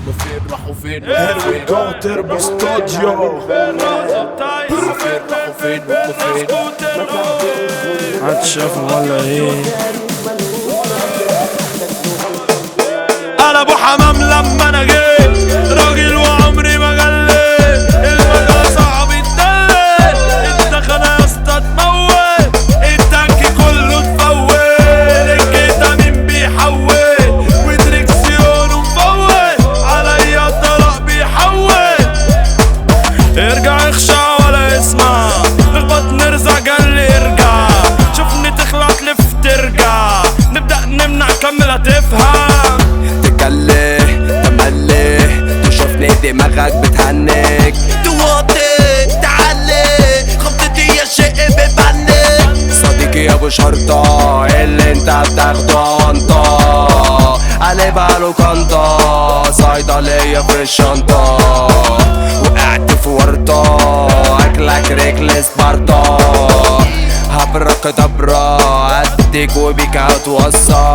هم فين راحوا فين Here we go تربو استوديو راحوا فين راحوا فين هم فين هتشافوا ولا ايه انا ابو حمام لما انا جيت راجل وعمري ما غليت المجال صعب يتدلل الدخنة يا اسطى تموت التانك كله تفوت الكيتا بيحول ودريكسيونه مفوت عليا الطلاق بيحول ارجع اخشع ولا اسمع نخبط نرزع قال لي ارجع شوفني تخلع تلف ترجع نبدأ نمنع كمل هتفهم تكله تملي تشوفني دماغك بتهنك توطي تعلي خبطتي يا شيء ببنك صديقي يا ابو شرطة اللي انت بتاخده انت علي باله كنطة صيدلية في الشنطة وقعت في ورطة اكلك رجل سبارتا هبرك دبرة اديك وبيك هتوصى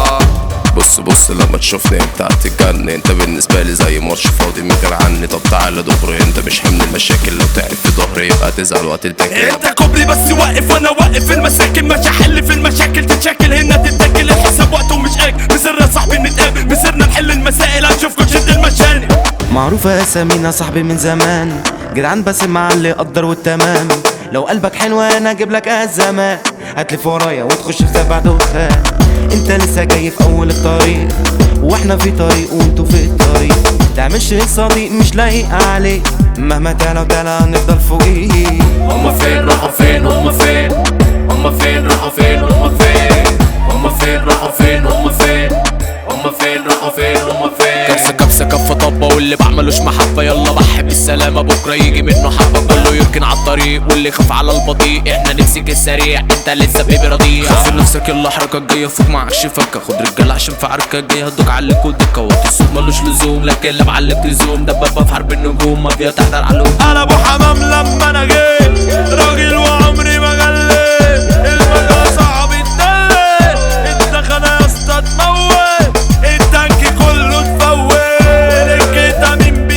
بص بص لما تشوفني انت هتتجن انت بالنسبة لي زي ماتش فاضي من غير عني طب تعالى دغري انت مش حمل المشاكل لو تعب في ظهري يبقى تزعل وهتتاكل انت كوبري بس واقف وانا واقف المساكن مش هحل في المشاكل تتشكل هنا تتاكل الحساب وقته مش اجل مصر يا صاحبي نتقابل مصرنا نحل المسائل هنشوفكم شد المشانق معروفة اسامينا صاحبي من زمان جدعان بس مع اللي قدر والتمام لو قلبك حلو انا اجيب لك ازمات هتلف ورايا وتخش في سبع دخان انت لسه جاي في اول الطريق واحنا في طريق وانتوا في الطريق تعملش صديق مش لايق عليك مهما تعلى وتعلى هنفضل فوقيك هم فين راحوا فين هم فين هم فين راحوا فين هم فين هم فين راحوا فين هم فين هم فين راحوا فين هم فين كبسة كبسة كفة طبة واللي بعملوش محبة يلا بحب السلامة بكرة يجي منه حبة كله يركن على الطريق واللي يخاف على البطيء احنا نمسك السريع انت لسه بيبي رضيع خاف نفسك يلا حركة جاية فوق معكش فكة خد رجالة عشان في عركة جاية هدوك عليك ودكة وقت الصوت ملوش لزوم لكن لا معلك لزوم دبابة في حرب النجوم مافيا تحضر علوم انا ابو حمام لما انا جيت راجل وعمري ما غليت المجال صعب يتدلل الدخنة يا اسطى تموت التانك كله تفوت الكيتا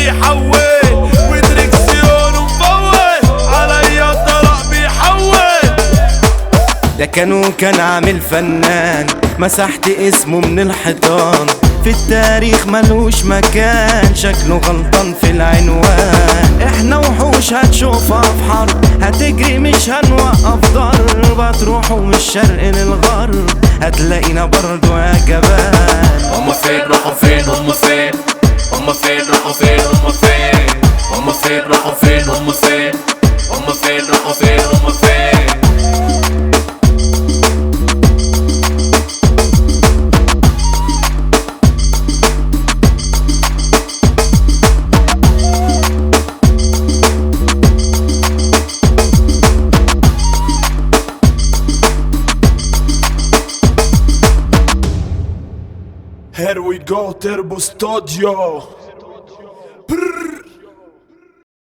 بيحول ودريكسيونه مفوت عليا الطلاق بيحول ده كانوا كان عامل فنان مسحت اسمه من الحيطان في التاريخ ملوش مكان شكله غلطان في العنوان احنا وحوش هتشوفها في حرب هتجري مش هنوقف ضرب هتروحوا من الشرق للغرب هتلاقينا برضو يا جبان هم فين راحوا فين هم فين هم فين راحوا فين هم فين هم فين راحوا فين هم فين هم فين راحوا فين هم فين Here we go تربو استوديو